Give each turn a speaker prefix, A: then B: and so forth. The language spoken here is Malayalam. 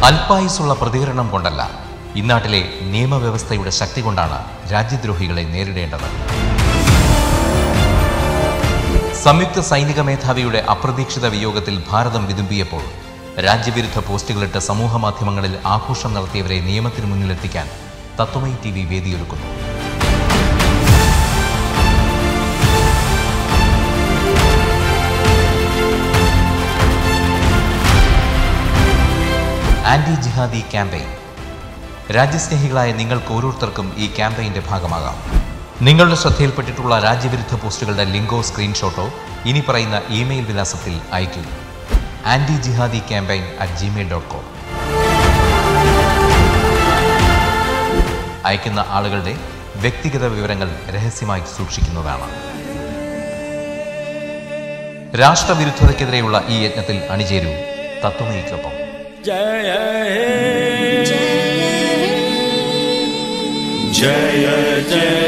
A: അല്പായുസുള്ള പ്രതികരണം കൊണ്ടല്ല ഇന്നാട്ടിലെ നിയമവ്യവസ്ഥയുടെ ശക്തി കൊണ്ടാണ് രാജ്യദ്രോഹികളെ നേരിടേണ്ടത് സംയുക്ത സൈനിക മേധാവിയുടെ അപ്രതീക്ഷിത വിയോഗത്തിൽ ഭാരതം വിതുമ്പിയപ്പോൾ രാജ്യവിരുദ്ധ പോസ്റ്റുകളിട്ട് സമൂഹ മാധ്യമങ്ങളിൽ ആഘോഷം നടത്തിയവരെ നിയമത്തിന് മുന്നിലെത്തിക്കാൻ തത്വമൈ ടി വി വേദിയൊരുക്കുന്നു ആന്റി ജിഹാദി ക്യാമ്പയിൻ രാജ്യസ്നേഹികളായ നിങ്ങൾക്ക് ഓരോരുത്തർക്കും ഈ ക്യാമ്പയിന്റെ ഭാഗമാകാം നിങ്ങളുടെ ശ്രദ്ധയിൽപ്പെട്ടിട്ടുള്ള രാജ്യവിരുദ്ധ പോസ്റ്റുകളുടെ ലിങ്കോ സ്ക്രീൻഷോട്ടോ ഇനി പറയുന്ന ഇമെയിൽ വിലാസത്തിൽ അയയ്ക്കുക anti jihadi campaign at Gmail dot com അയക്കുന്ന ആളുകളുടെ വ്യക്തിഗത വിവരങ്ങൾ രഹസ്യമായി സൂക്ഷിക്കുന്നതാണ് രാഷ്ട്രവിരുദ്ധതയ്ക്കെതിരെയുള്ള ഈ യജ്ഞത്തിൽ അണിചേരൂ തത്വമയിക്കൊപ്പം
B: जय हे
C: जय
B: जय जय